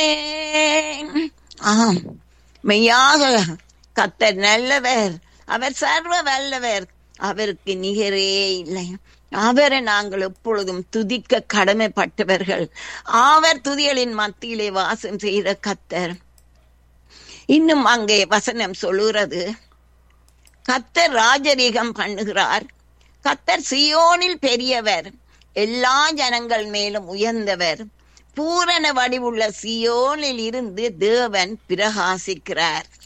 ஆம் மெய்யாக கத்தர் நல்லவர் அவர் சர்வ வல்லவர் அவருக்கு நிகரே இல்லை அவரை நாங்கள் எப்பொழுதும் துதிக்க கடமைப்பட்டவர்கள் அவர் துதிகளின் மத்தியிலே வாசம் செய்கிற கத்தர் இன்னும் அங்கே வசனம் சொல்லுகிறது கத்தர் ராஜரீகம் பண்ணுகிறார் கத்தர் சியோனில் பெரியவர் எல்லா ஜனங்கள் மேலும் உயர்ந்தவர் பூரண வடிவுள்ள சியோனில் இருந்து தேவன் பிரகாசிக்கிறார்